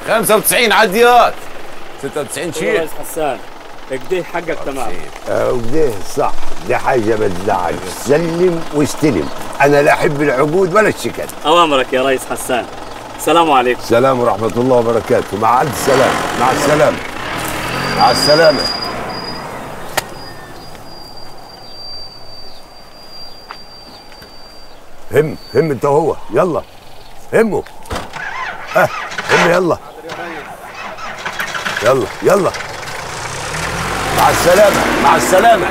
95 عديات 96 شيء ريس حسان كده حقك تمام وده صح دي حاجة ما تزعلش سلم واستلم أنا لا أحب العقود ولا الشكل اوامرك يا ريس حسان السلام عليكم السلام ورحمة الله وبركاته مع ألف سلامة مع السلامة مع السلامة هم هم انت وهو يلا همه ها هم يلا يلا يلا مع السلامة مع السلامة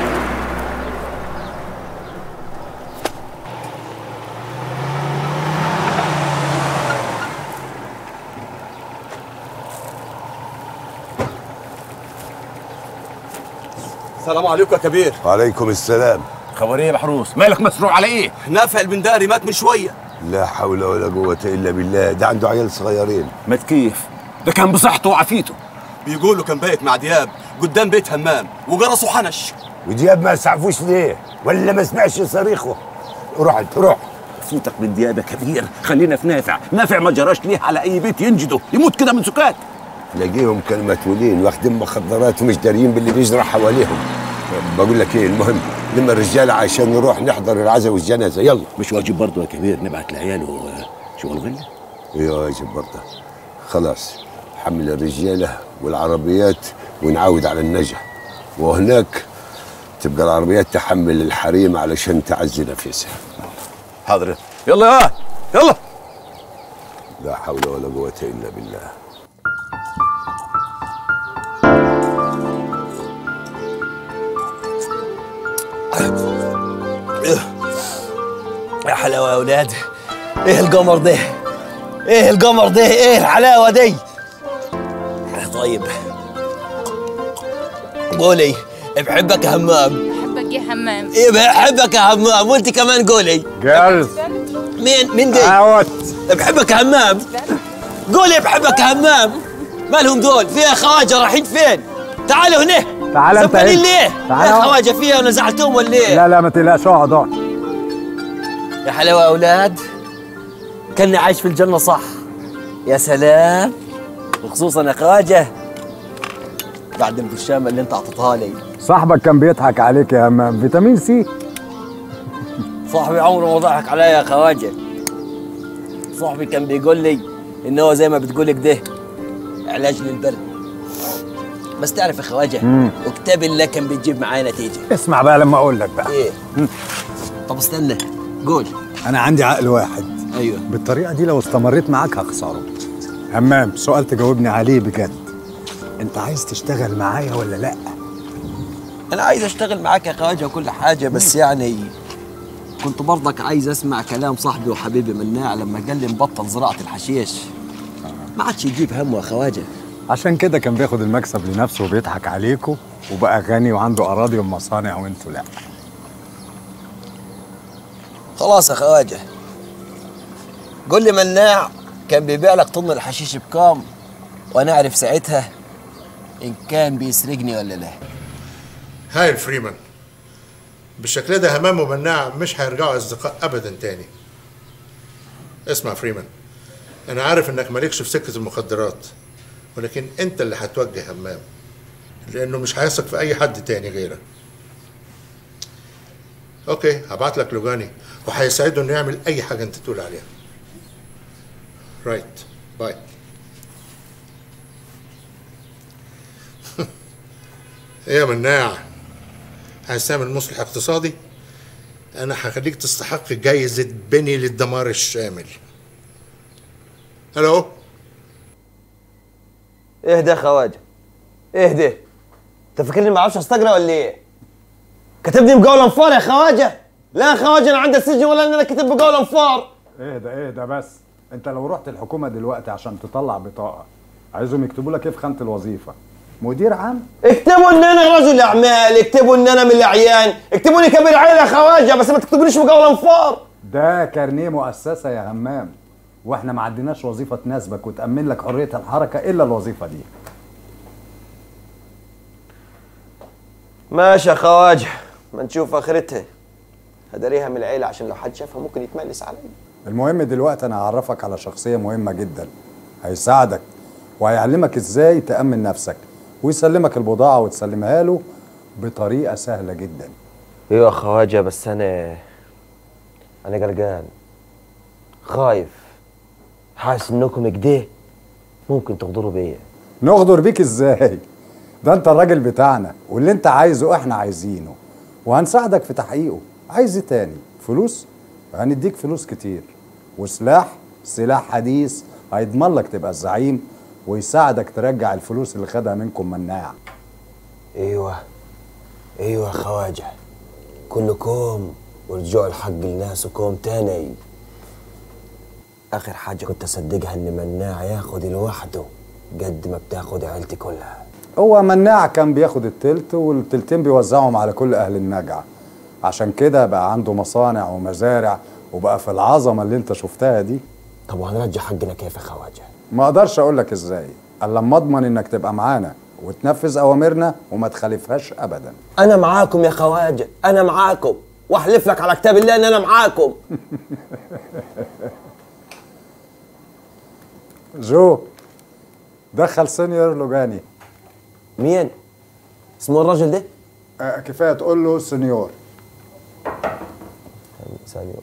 السلام عليكم يا كبير وعليكم السلام خبر ايه يا محروس مالك مسروع على ايه نافع البنداري مات من شويه لا حول ولا قوة إلا بالله ده عنده عيال صغيرين مات كيف ده كان بصحته وعافيته بيقولوا كان بايت مع دياب قدام بيت همام وجرسه حنش ودياب ما سعفوش ليه ولا ما سمعش صريخه روح انت روح فوتك من دياب يا كبير خلينا في نافع نافع ما جراش ليه على اي بيت ينجده يموت كده من سكات تلاقيهم كانوا متولين واخدين مخدرات ومش داريين باللي بيجرى حواليهم بقول لك ايه المهم لما الرجال عشان نروح نحضر العزاء والجنازه يلا مش واجب برضه يا كبير نبعت لعياله شغل غله يا واجب برضه خلاص حمل الرجاله والعربيات ونعود على النجح وهناك تبقى العربيات تحمل الحريم علشان تعزي نفسها حاضر يلا يا يلا لا حول ولا قوه الا بالله يا حلاوه يا اولاد ايه القمر ده ايه القمر ده ايه الحلاوه دي طيب قولي بحبك يا همام بحبك يا حمام ايه بحبك يا همام وانت كمان قولي جالس مين مين دي اوت بحبك يا همام قولي بحبك يا همام مالهم دول فيها خواجه رايحين فين تعالوا هنا تعال انت زبالين هنا. ليه تعال يا اهو. خواجه فيها وانا زعلتهم ولا ايه لا لا ما تقلقش اقعد اقعد يا حلاوه يا اولاد كاني عايش في الجنه صح يا سلام وخصوصا يا خواجه بعد البرشامه اللي انت اعطيتها لي صاحبك كان بيضحك عليك يا همام فيتامين سي صاحبي عمره ما ضحك عليا يا خواجه صاحبي كان بيقول لي ان هو زي ما بتقول كده علاج للبرد بس تعرف يا خواجه وكتاب الله كان بيجيب معايا نتيجه اسمع بقى لما اقول لك بقى ايه طب استنى قول انا عندي عقل واحد ايوه بالطريقه دي لو استمريت معاك هخسره همام سؤال تجاوبني عليه بجد انت عايز تشتغل معايا ولا لا انا عايز اشتغل معاك يا خواجه وكل حاجه بس يعني كنت برضك عايز اسمع كلام صاحبي وحبيبي مناع لما قال لي نبطل زراعه الحشيش ما عادش يجيب همه يا خواجه عشان كده كان بياخد المكسب لنفسه وبيضحك عليكوا وبقى غني وعنده اراضي ومصانع وانتوا لا خلاص يا خواجه قول لي مناع كان بيبيع لك طن الحشيش بكام وانا اعرف ساعتها ان كان بيسرقني ولا لا هاي فريمان بالشكل ده همام ومناع مش هيرجعوا اصدقاء ابدا تاني اسمع فريمان انا عارف انك مالكش في سكه المخدرات ولكن انت اللي هتوجه همام لانه مش هيثق في اي حد تاني غيرك اوكي هبعت لك لوجاني وهيساعده انه يعمل اي حاجه انت تقول عليها رايت باي ايه يا مناع عايز تعمل مصلح اقتصادي انا هخليك تستحق جايزة بني للدمار الشامل الو اهدى يا خواجه اهدى انت فاكرني ما اعرفش استقرا ولا ايه كاتبني بقول انفار يا خواجه لا يا خواجه انا عندي السجن ولا ان انا كاتب بقول انفار اهدى اهدى بس انت لو رحت الحكومه دلوقتي عشان تطلع بطاقه عايزهم يكتبوا لك ايه في خانه الوظيفه مدير عام اكتبوا ان انا رجل اعمال اكتبوا ان انا من الاعيان اكتبوني كبير عيله يا خواجه بس ما تكتبونيش بقول انفار ده كارنيه مؤسسه يا همام واحنا ما عندناش وظيفه تناسبك وتامن لك حريه الحركه الا الوظيفه دي ماشي يا خواجه ما نشوف اخرتها هداريها من العيله عشان لو حد شافها ممكن يتملس عليا المهم دلوقتي انا هعرفك على شخصيه مهمه جدا هيساعدك وهيعلمك ازاي تأمن نفسك ويسلمك البضاعة وتسلمها له بطريقة سهلة جدا ايوه يا خواجه بس انا انا قلقان خايف حاسس انكم كده ممكن تغدروا بيا نغدر بيك ازاي ده انت الراجل بتاعنا واللي انت عايزه احنا عايزينه وهنساعدك في تحقيقه عايز ايه تاني فلوس هنديك فلوس كتير وسلاح سلاح حديث هيضمن لك تبقى الزعيم ويساعدك ترجع الفلوس اللي خدها منكم مناع ايوه ايوه يا خواجه كلكم ورجعوا الحق لناسكم تاني اخر حاجه كنت اصدقها ان مناع ياخد لوحده قد ما بتاخد عيلتي كلها هو مناع كان بياخد التلت والتلتين بيوزعهم على كل اهل النجعة عشان كده بقى عنده مصانع ومزارع وبقى في العظمة اللي انت شفتها دي طب وهنرجع حقنا كيف يا خواجه ما اقدرش اقول لك ازاي الا لما اضمن انك تبقى معانا وتنفذ اوامرنا وما تخالفهاش ابدا انا معاكم يا خواجه انا معاكم واحلف لك على كتاب الله ان انا معاكم جو دخل سينيور لوجاني مين اسمه الراجل ده آه كفايه تقول له سينيور ثانيه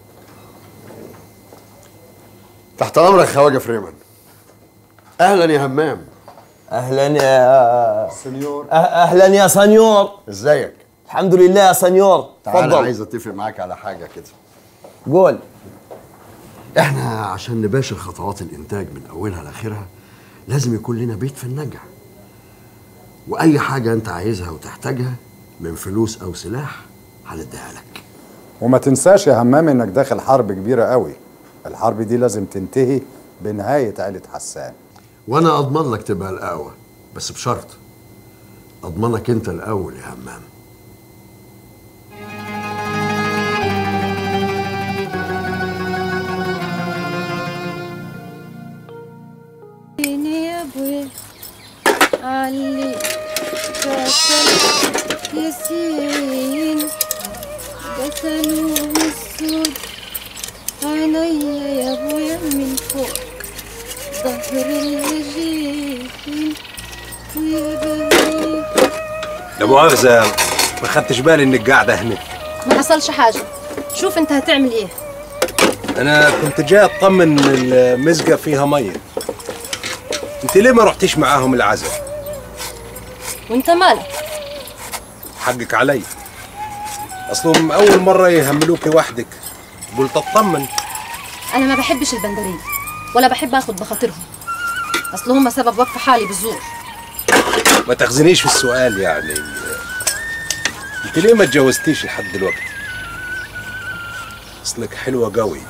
تحت امرك يا خواجه فريمان اهلا يا همام اهلا يا سينيور أه- اهلا يا سنيور ازيك الحمد لله يا سنيور تعالى اتفضل عايز اتفق معاك على حاجه كده قول احنا عشان نباشر خطوات الانتاج من اولها لاخرها لازم يكون لنا بيت في النجع واي حاجه انت عايزها وتحتاجها من فلوس او سلاح هنديها لك وما تنساش يا همام انك داخل حرب كبيره قوي الحرب دي لازم تنتهي بنهايه عيله حسان وانا اضمن لك تبقى القهوه بس بشرط اضمنك انت الاول يا همام عيني يا ابويا علي قتل ياسين قتلوه السود عينيا يا ابويا من فوق ظهر الوجيهين ويا بني لا مؤاخذة ما خدتش بالي انك قاعدة هنا ما حصلش حاجة شوف انت هتعمل ايه انا كنت جاي اطمن المزقة فيها مية انت ليه ما رحتيش معاهم العزاء وانت مالك حقك علي اصلهم اول مرة يهملوكي وحدك قلت اطمن انا ما بحبش البندرية ولا بحب اخد بخاطرهم اصل هم سبب وقف حالي بالزور ما تخزنيش في السؤال يعني انت ليه ما اتجوزتيش لحد دلوقتي اصلك حلوة قوي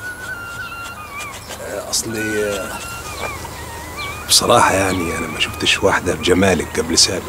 اصلي بصراحة يعني انا ما شفتش واحدة بجمالك قبل سابق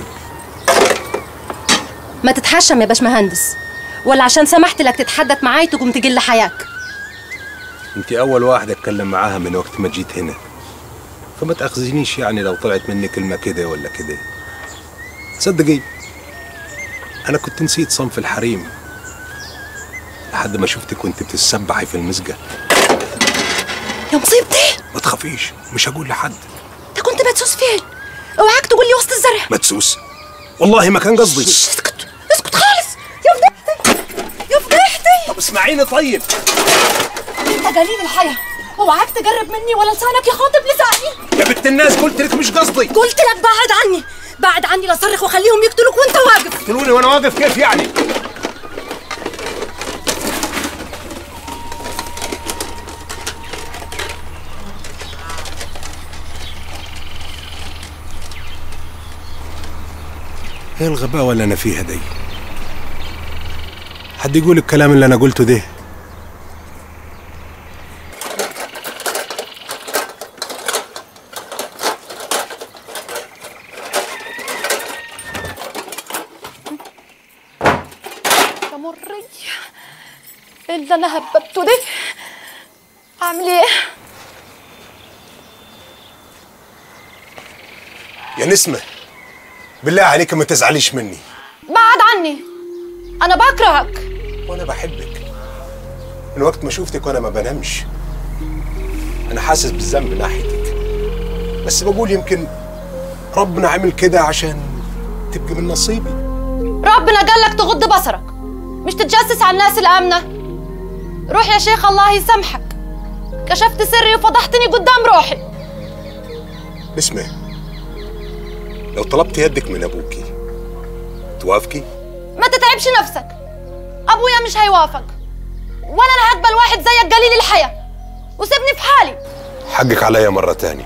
ما تتحشم يا باشمهندس ولا عشان سمحت لك تتحدث معاي تقوم تجل حياك انت اول واحدة اتكلم معاها من وقت ما جيت هنا فما تاخذنيش يعني لو طلعت مني كلمة كده ولا كده صدقي انا كنت نسيت صنف الحريم لحد ما شفتك وانت بتتسبحي في المسجد يا مصيبتي ما تخافيش مش هقول لحد انت كنت مدسوس فين اوعاك تقول لي وسط الزرع مدسوس والله ما كان قصدي اسكت اسكت خالص يا فضيحتي يا فضيحتي طب اسمعيني طيب انت قليل الحياة اوعاك تقرب مني ولا لسانك يخاطب لساني يا بنت الناس قلت لك مش قصدي قلت لك بعد عني بعد عني لا صرخ وخليهم يقتلوك وانت واقف قتلوني وانا واقف كيف يعني ايه الغباوة اللي انا فيها دي حد يقول الكلام اللي انا قلته ده يا مري ايه اللي انا هببته ده اعمل ايه يا نسمة بالله عليك ما تزعليش مني بعد عني انا بكرهك وانا بحبك من وقت ما شفتك وانا ما بنامش انا حاسس بالذنب ناحيتك بس بقول يمكن ربنا عمل كده عشان تبقي من نصيبي ربنا قال لك تغض بصرك مش تتجسس على الناس الآمنة روح يا شيخ الله يسامحك كشفت سري وفضحتني قدام روحي اسمع لو طلبت يدك من ابوكي توافقي ما تتعبش نفسك أبويا مش هيوافق ولا أنا هقبل واحد زيك قليل الحياة وسيبني في حالي حقك عليا مرة تانية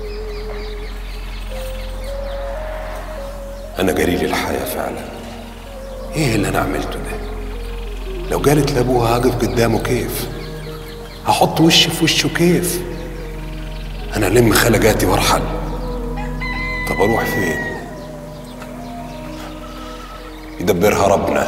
أنا قليل الحياة فعلا إيه اللي أنا عملته ده لو قالت لأبوها هقف قدامه كيف هحط وشي في وشه كيف أنا لم خلقاتي وارحل طب أروح فين يدبرها ربنا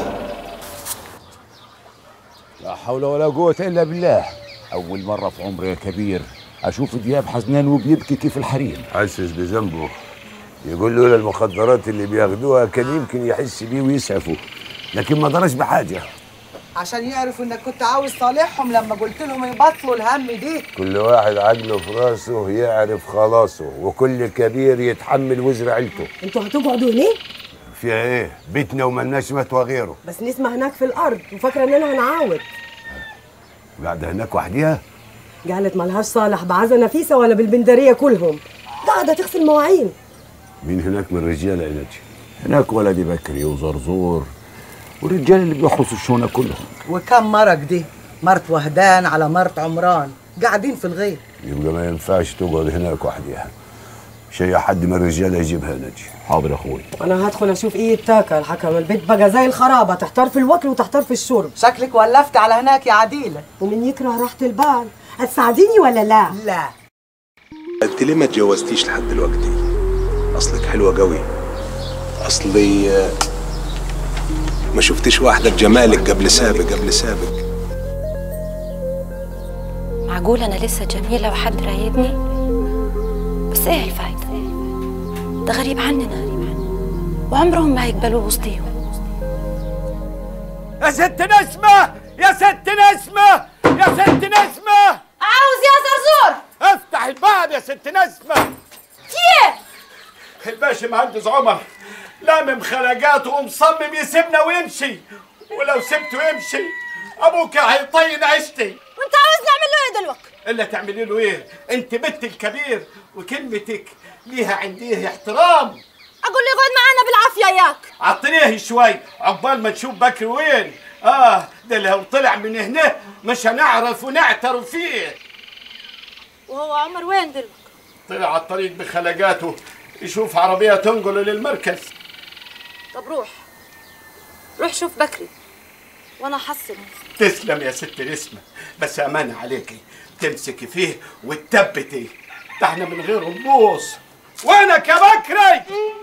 لا حول ولا قوة إلا بالله أول مرة في عمري يا كبير أشوف دياب حزنان وبيبكي كيف الحريم حاسس بذنبه يقول لولا المخدرات اللي بياخدوها كان يمكن يحس بيه ويسعفه لكن ما درش بحاجه عشان يعرفوا انك كنت عاوز صالحهم لما قلت لهم يبطلوا الهم دي كل واحد عقله في راسه يعرف خلاصه وكل كبير يتحمل وزر عيلته انتوا هتقعدوا هنا فيها ايه بيتنا وملناش متوى غيره بس نسمع هناك في الارض وفاكره اننا هنعاود قاعده هناك وحديها قالت ملهاش صالح بعزة نفيسة ولا بالبندرية كلهم قاعدة تغسل مواعين مين هناك من الرجاله يا نجي هناك ولدي بكري وزرزور والرجال اللي بيحرسوا الشونة كلهم وكم مرق دي مرت وهدان على مرت عمران قاعدين في الغيط يبقى ما ينفعش تقعد هناك وحديها شيء حد من الرجاله يجيبها نجي حاضر يا اخوي انا هدخل اشوف ايه يتاكل حكم البيت بقى زي الخرابه تحتار في الوكل وتحتار في الشرب شكلك ولفت على هناك يا عديله ومن يكره راحه البال هتساعديني ولا لا لا انت ليه ما اتجوزتيش لحد دلوقتي اصلك حلوه قوي اصلي آه، ما شفتش واحده بجمالك قبل سابق قبل سابق معقول أنا لسه جميلة وحد رايدني بس إيه الفايدة ده غريب عننا وعمرهم ما هيقبلوه وسطيهم يا ست نسمة يا ست نسمة يا ست نسمة عاوز يا زرزور افتح الباب يا ست نسمة كيف الباشا مهندس عمر لامم خلقاته ومصمم يسيبنا ويمشي ولو سبته يمشي ابوك هيطين عشتي وانت عاوز نعمل له ايه دلوقتي الا تعملي له ايه انت بنت الكبير وكلمتك ليها عنديه احترام اقول له يقعد معانا بالعافيه اياك عطنيه شوي عقبال ما تشوف بكر وين اه ده لو طلع من هنا مش هنعرف ونعترف فيه وهو عمر وين دلوقتي طلع على الطريق بخلقاته يشوف عربية تنقله للمركز طب روح روح شوف بكري وانا احصله تسلم يا ست نسمة بس أمانة عليكي تمسكي فيه وتثبتي ده احنا من غيره نبوظ وينك يا بكري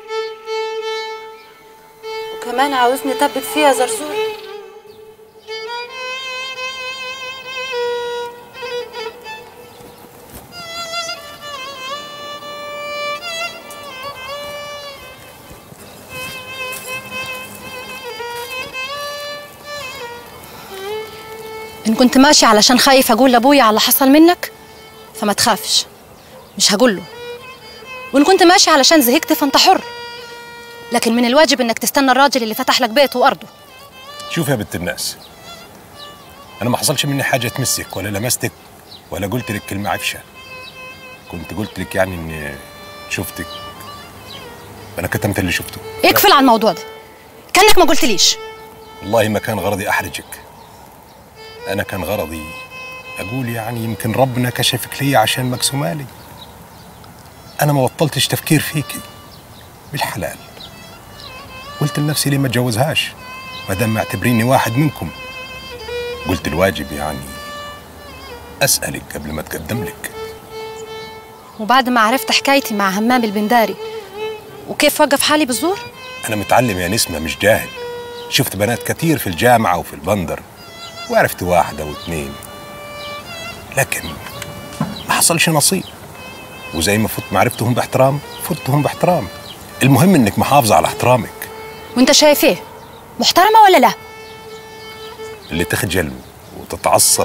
وكمان عاوزني اثبت فيها زرزور إن كنت ماشي علشان خايف أقول لأبويا على اللي حصل منك فما تخافش مش هقول له وإن كنت ماشي علشان زهقت فأنت حر لكن من الواجب إنك تستنى الراجل اللي فتح لك بيته وأرضه شوف يا بنت الناس انا ما حصلش مني حاجه تمسك ولا لمستك ولا قلت لك كلمه عفشه كنت قلت لك يعني اني شفتك انا كتمت اللي شفته اقفل على الموضوع ده كأنك ما قلتليش والله ما كان غرضي احرجك انا كان غرضي اقول يعني يمكن ربنا كشفك لي عشان مقسومالي انا ما بطلتش تفكير فيكي بالحلال قلت لنفسي ليه ما اتجوزهاش ما دام معتبريني واحد منكم قلت الواجب يعني اسالك قبل ما اتقدم لك وبعد ما عرفت حكايتي مع همام البنداري وكيف وقف حالي بالزور انا متعلم يا نسمه مش جاهل شفت بنات كتير في الجامعه وفي البندر وعرفت واحده واثنين لكن ما حصلش نصيب وزي ما فت معرفتهم باحترام فتهم باحترام المهم انك محافظه على احترامك وانت شايف ايه محترمة ولا لا اللي تخجل وتتعصب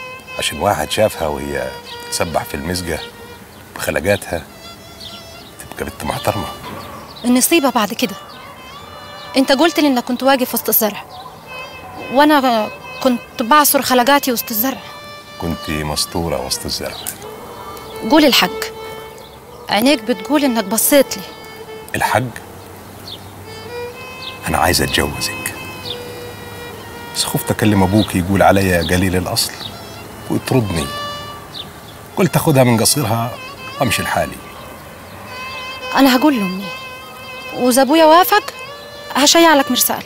عشان واحد شافها وهي تسبح في المسجة بخلقاتها يا بنت محترمه النصيبة بعد كده انت قلت لي انك كنت واقف وسط الزرع وانا كنت بعصر خلقاتي وسط الزرع كنت مسطوره وسط الزرع قول الحق عينيك بتقول انك بصيت لي الحج انا عايز اتجوزك بس خفت اكلم ابوك يقول عليا قليل الاصل ويطردني قلت اخدها من قصيرها وامشي لحالي انا هقول لامي واذا ابويا وافق هشيع لك مرسال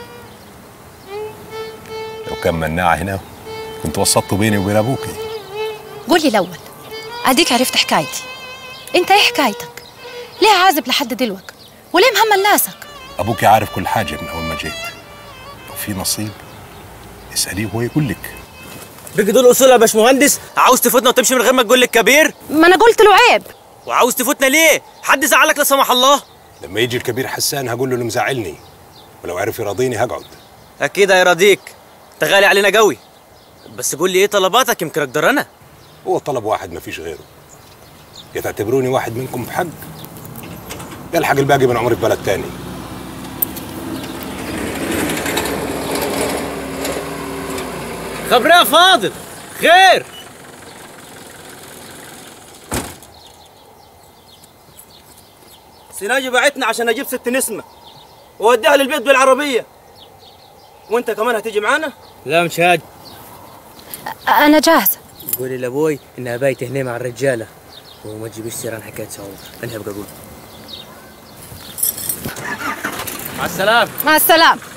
لو كان مناعه هنا كنت وسطت بيني وبين ابوكي قول لي الاول اديك عرفت حكايتي انت ايه حكايتك ليه عازب لحد دلوقتي وليه مهمل ناسك ابوكي عارف كل حاجه من اول ما جيت لو في نصيب اساليه وهو يقول لك بيجي دول اصول يا باشمهندس عاوز تفوتنا وتمشي من غير ما تقول لك كبير ما انا قلت له عيب وعاوز تفوتنا ليه حد زعلك لا سمح الله لما يجي الكبير حسان هقول له اللي مزعلني ولو عرف يراضيني هقعد اكيد هيراضيك انت غالي علينا قوي بس قول لي ايه طلباتك يمكن اقدر انا هو طلب واحد مفيش غيره يا تعتبروني واحد منكم بحق يا الحق الباقي من عمري في بلد تاني خبري يا فاضل خير سيناجي بعتنا عشان اجيب ست نسمه واوديها للبيت بالعربيه وانت كمان هتيجي معانا لا مش هاجي انا جاهزه قولي لابوي انها بايته هنا مع الرجاله وما تجيبش سيره عن حكايه سعود انا هبقى اقول مع السلامه مع السلامه